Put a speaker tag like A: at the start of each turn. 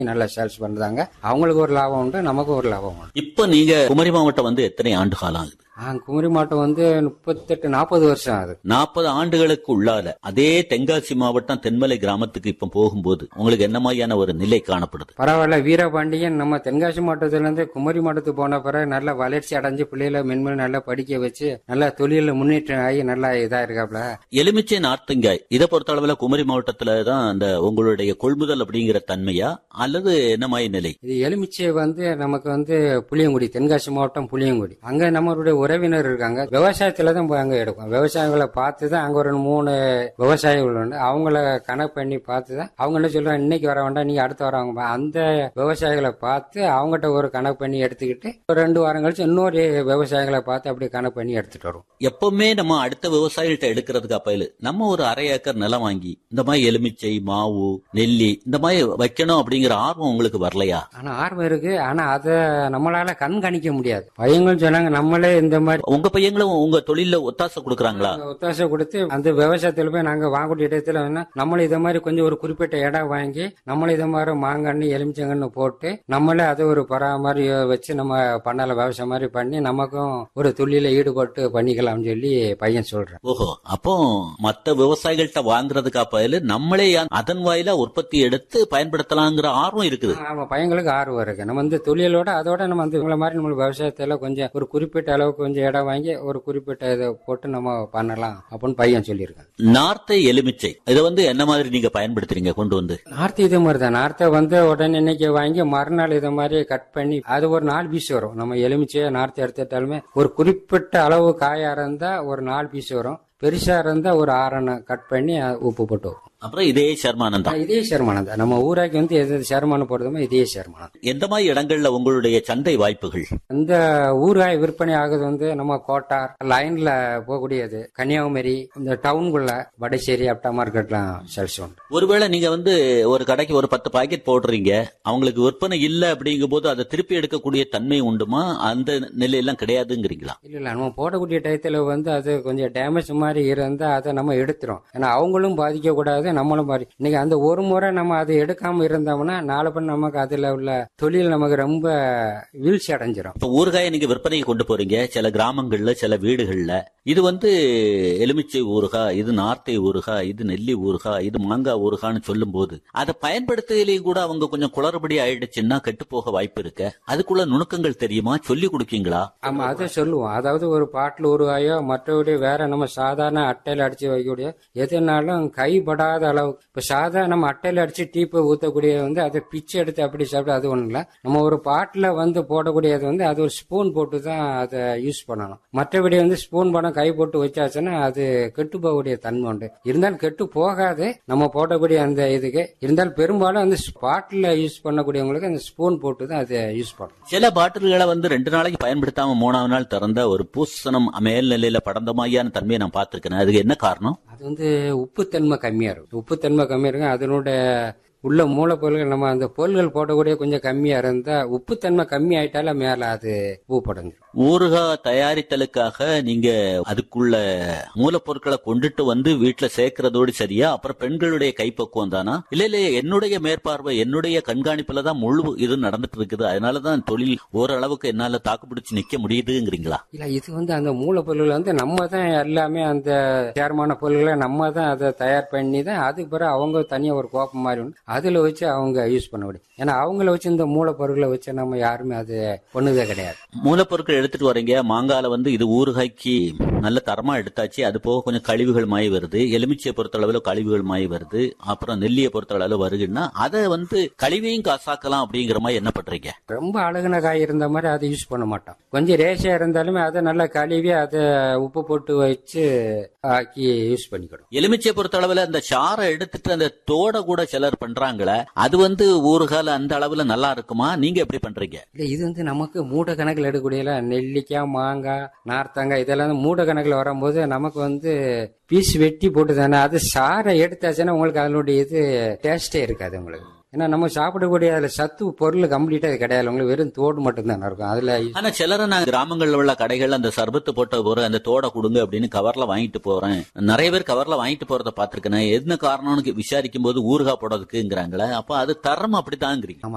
A: நல்லா சேல்ஸ் பண்றாங்க அவங்களுக்கு ஒரு லாபம் உண்டு நமக்கு ஒரு லாபம் உண்டு
B: இப்ப நீங்க குமரி மாவட்டம் வந்து எத்தனை ஆண்டு காலம் ஆகுது
A: ஆ, குமரி மாவட்டம் வந்து முப்பத்தெட்டு நாற்பது வருஷம் ஆகுது
B: நாற்பது ஆண்டுகளுக்கு உள்ளால அதே தென்காசி மாவட்டம் தென்மலை கிராமத்துக்கு இப்ப போகும்போது உங்களுக்கு என்ன மாதிரியான ஒரு நிலை காணப்படுது
A: பரவாயில்ல வீரபாண்டியன் நம்ம தென்காசி மாவட்டத்துல இருந்து குமரி மாவட்டத்துக்கு போன பிறகு நல்ல வளர்ச்சி அடைஞ்சு பிள்ளைகளை மென்மேலும் நல்லா படிக்க வச்சு நல்லா தொழில முன்னேற்றம் ஆகி நல்லா இதா இருக்காப்ல
B: எலுமிச்சை நார்த்தங்காய் இதை பொறுத்த அளவுல குமரி மாவட்டத்துல தான் அந்த உங்களுடைய கொள்முதல் அப்படிங்கிற தன்மையா அல்லது என்ன மாதிரி நிலை
A: இது எலுமிச்சை வந்து நமக்கு வந்து புளியங்குடி தென்காசி மாவட்டம் புளியங்குடி அங்க நம்மளுடைய உறவினர் இருக்காங்க விவசாயத்துல தான் போய் அங்க எடுக்கும் விவசாயிகளை பார்த்து தான் அங்க ஒரு மூணு விவசாயிகள் உண்டு அவங்கள கணக்கு பண்ணி பார்த்து தான் அவங்க என்ன சொல்றாங்க இன்னைக்கு வர வேண்டாம் நீங்க அடுத்த வாரம் வாங்க அந்த விவசாயிகளை பார்த்து அவங்ககிட்ட ஒரு கணக்கு பண்ணி எடுத்துக்கிட்டு ஒரு ரெண்டு வாரம் கழிச்சு இன்னொரு விவசாயிகளை பார்த்து அப்படியே கணக்கு பண்ணி எடுத்துட்டு வரும்
B: எப்பவுமே நம்ம அடுத்த விவசாயிகள்ட்ட எடுக்கிறதுக்கு அப்பையில நம்ம ஒரு அரை ஏக்கர் நிலம் வாங்கி இந்த மாதிரி எலுமிச்சை மாவு நெல்லி இந்த மாதிரி வைக்கணும் அப்படிங்கிற ஆர்வம் உங்களுக்கு வரலையா
A: ஆனா ஆர்வம் இருக்கு ஆனா அதை நம்மளால கண்காணிக்க முடியாது பையங்களும் சொன்னாங்க நம்மளே இந்த மாதிரி
B: உங்க பையங்களும் உங்க தொழில ஒத்தாசை கொடுக்கறாங்களா
A: ஒத்தாசை கொடுத்து அந்த விவசாயத்துல போய் நாங்க வாங்கக்கூடிய இடத்துல வேணா நம்மளும் இதை மாதிரி கொஞ்சம் ஒரு குறிப்பிட்ட இடம் வாங்கி நம்மளும் இதை மாதிரி மாங்கன்னு எலுமிச்சங்கன்னு போட்டு நம்மளே அதை ஒரு பராமரி வச்சு நம்ம பண்ணல விவசாயம் மாதிரி பண்ணி நமக்கும் ஒரு தொழில ஈடுபட்டு பண்ணிக்கலாம்னு சொல்லி பையன் சொல்றேன்
B: ஓஹோ அப்போ மத்த விவசாயிகள்ட்ட வாங்குறதுக்கு அப்பையில நம்மளே அதன் வாயிலா உற்பத்தி எடுத்து பயன்படுத்தலாங்கிற ஆர்வம் இருக்குது
A: ஆமா பையங்களுக்கு ஆர்வம் இருக்கு நம்ம இந்த தொழிலோட அதோட நம்ம வந்து இவங்கள மாதிரி நம்ம விவசாயத்துல கொஞ்சம் ஒரு குறிப்பிட்ட அளவுக்கு கொஞ்சம் இடம் வாங்கி ஒரு குறிப்பிட்ட இதை போட்டு நம்ம பண்ணலாம் அப்படின்னு பையன் சொல்லியிருக்கான்
B: நார்த்தை எலுமிச்சை இதை வந்து என்ன மாதிரி நீங்க பயன்படுத்துறீங்க கொண்டு வந்து
A: நார்த்து இதே மாதிரி தான் நார்த்தை வந்து உடனே இன்னைக்கு வாங்கி மறுநாள் இதை மாதிரி கட் பண்ணி அது ஒரு நாலு பீஸ் வரும் நம்ம எலுமிச்சையை நார்த்து எடுத்துட்டாலுமே ஒரு குறிப்பிட்ட அளவு காயா இருந்தா ஒரு நாலு பீஸ் வரும் பெருசா இருந்தா ஒரு ஆறனை கட் பண்ணி அஹ், உப்பு போட்டு வைப்போம்.
B: அப்புறம் இதே சர்மானம் தான்
A: இதே சேர்மானம் தான் நம்ம ஊராக்கி வந்து எது சேர்மானம் போடுறதுமோ இதே சேர்மானம்
B: எந்த மாதிரி இடங்கள்ல உங்களுடைய சந்தை வாய்ப்புகள்
A: இந்த ஊறுகாய் விற்பனை ஆகுது வந்து நம்ம கோட்டார் லைன்ல போகக்கூடியது கன்னியாகுமரி இந்த டவுனுக்குள்ள வடசேரி அப்டா மார்க்கெட்லாம் சேல்ஸ் உண்டு
B: ஒருவேளை நீங்க வந்து ஒரு கடைக்கு ஒரு பத்து பாக்கெட் போடுறீங்க அவங்களுக்கு விற்பனை இல்ல அப்படிங்கும் போது அதை திருப்பி எடுக்கக்கூடிய தன்மை உண்டுமா அந்த நிலையெல்லாம் கிடையாதுங்கிறீங்களா
A: இல்ல இல்ல நம்ம போடக்கூடிய டயத்துல வந்து அது கொஞ்சம் டேமேஜ் மாதிரி இருந்தா அதை நம்ம எடுத்துரும் ஏன்னா அவங்களும் பாதிக்க கூடாது நம்மளும் பாதி இன்னைக்கு அந்த ஒரு முறை நம்ம அதை எடுக்காம இருந்தோம்னா நாளை பண்ண நமக்கு அதுல உள்ள தொழில் நமக்கு ரொம்ப வீழ்ச்சி அடைஞ்சிரும்
B: இப்ப ஊறுகாயை நீங்க விற்பனைக்கு கொண்டு போறீங்க சில கிராமங்கள்ல சில வீடுகள்ல இது வந்து எலுமிச்சை ஊறுகாய் இது நார்த்தை ஊறுகாய் இது நெல்லி ஊறுகாய் இது மாங்காய் ஊறுகான்னு சொல்லும் போது அதை பயன்படுத்துதலையும் கூட அவங்க கொஞ்சம் குளறுபடி ஆயிடுச்சுன்னா கெட்டு போக வாய்ப்பு இருக்கு அதுக்குள்ள நுணுக்கங்கள் தெரியுமா சொல்லி கொடுக்கீங்களா
A: ஆமா அதை சொல்லுவோம் அதாவது ஒரு பாட்டில் உருவாயோ மற்றபடி வேற நம்ம சாதாரண அட்டையில அடிச்சு வைக்கக்கூடிய எதுனாலும் கைப்படாத அளவு இப்ப சாதா நம்ம அட்டையில அடிச்சு டீப்பை ஊத்தக்கூடிய வந்து அதை பிச்சை எடுத்து அப்படி சாப்பிட்டு அது ஒண்ணும் இல்ல நம்ம ஒரு பாட்டில் வந்து போடக்கூடியது வந்து அது ஒரு ஸ்பூன் போட்டு தான் அதை யூஸ் பண்ணணும் மற்றபடி வந்து ஸ்பூன் பணம் கை போட்டு வச்சாச்சுன்னா அது கெட்டு போகக்கூடிய தன்மை உண்டு இருந்தாலும் கெட்டு போகாது நம்ம போடக்கூடிய அந்த இதுக்கு இருந்தாலும் பெரும்பாலும் அந்த பாட்டில் யூஸ் பண்ணக்கூடியவங்களுக்கு அந்த ஸ்பூன் போட்டு தான் அதை யூஸ் பண்ணணும்
B: சில பாட்டில்களை வந்து ரெண்டு நாளைக்கு பயன்படுத்தாம மூணாவது நாள் திறந்த ஒரு பூசணம் மேல்நிலையில படந்த மாதிரியான தன்மையை நான் பார்த்திருக்கேன் அதுக்கு என்ன காரணம்
A: அது வந்து உப்புத்தன்மை கம்மியா இருக்கும் உப்புத்தன்மை கம்மியா இருக்கும் அதனுடைய உள்ள மூலப்பொருள்கள் நம்ம அந்த பொருள்கள் போடக்கூடிய கொஞ்சம் கம்மியா இருந்தா உப்புத்தன்மை கம்மி ஆயிட்டால மேல அது பூ படைஞ்சிரும்
B: ஊறுகாய் தயாரித்தலுக்காக நீங்க அதுக்குள்ள மூலப்பொருட்களை கொண்டுட்டு வந்து வீட்டுல சேர்க்கறதோடு சரியா அப்புறம் பெண்களுடைய கைப்பக்குவம் தானா இல்ல இல்ல என்னுடைய மேற்பார்வை என்னுடைய கண்காணிப்புல தான் முழு இது நடந்துட்டு இருக்குது அதனாலதான் தொழில் ஓரளவுக்கு என்னால தாக்கு பிடிச்சு நிக்க முடியுதுங்கிறீங்களா
A: இல்ல இது வந்து அந்த மூலப்பொருள்கள் வந்து நம்ம தான் எல்லாமே அந்த சேர்மான பொருள்களை நம்ம தான் அதை தயார் பண்ணி தான் அதுக்கு பிறகு அவங்க தனியா ஒரு கோப்பம் மாதிரி உண்டு அதுல வச்சு அவங்க யூஸ் பண்ண முடியும் ஏன்னா அவங்கள வச்சு இந்த மூலப்பொருட்களை வச்சு நம்ம யாருமே அது பண்ணுதே கிடையாது
B: மூலப்பொருட்கள் எடுத்துட்டு வரீங்க மாங்கால வந்து இது ஊறுகாய்க்கு நல்ல தரமா எடுத்தாச்சு அது போக கொஞ்சம் கழிவுகள் மாய் வருது எலுமிச்சையை பொறுத்தளவுல கழிவுகள் மாய் வருது அப்புறம் நெல்லியை பொறுத்தளவுல வருதுன்னா அதை வந்து கழிவையும் காசாக்கலாம் அப்படிங்கிற மாதிரி என்ன பண்றீங்க
A: ரொம்ப அழகுன காய் இருந்த மாதிரி அதை யூஸ் பண்ண மாட்டோம் கொஞ்சம் ரேஷியா இருந்தாலுமே அதை நல்லா கழுவி அதை உப்பு போட்டு வச்சு ஆக்கி யூஸ் பண்ணிக்கிடும்
B: எலுமிச்சையை பொறுத்தளவுல அந்த சாறை எடுத்துட்டு அந்த தோட கூட சிலர் பண்றாங்களே அது வந்து ஊறுகால அந்த அளவுல நல்லா இருக்குமா நீங்க எப்படி பண்றீங்க
A: இல்ல இது வந்து நமக்கு மூட கணக்கில் எடுக்கக்கூடிய நெல்லிக்காய் மாங்காய் நார்த்தங்காய் இதெல்லாம் மூட கணக்கில் வரும்போது நமக்கு வந்து பீஸ் வெட்டி போட்டு தானே அது சாரை எடுத்தாச்சுன்னா உங்களுக்கு அதனுடைய இது டேஸ்டே இருக்காது உங்களுக்கு ஏன்னா நம்ம சாப்பிடக்கூடிய அதுல சத்து பொருள் கம்ப்ளீட்டா அது கிடையாது உங்களுக்கு வெறும் தோடு மட்டும்தான் இருக்கும் அதுல
B: ஆனா சிலரை நான் கிராமங்கள்ல உள்ள கடைகள்ல அந்த சர்பத்து போட்ட போற அந்த தோட கொடுங்க அப்படின்னு கவர்ல வாங்கிட்டு போறேன் நிறைய பேர் கவர்ல வாங்கிட்டு போறத பாத்திருக்கேன் என்ன காரணம்னு விசாரிக்கும் போது ஊறுகாய் போடுறதுக்குங்கிறாங்களே அப்ப அது தரம் அப்படித்தாங்கிறீங்க
A: ஆமா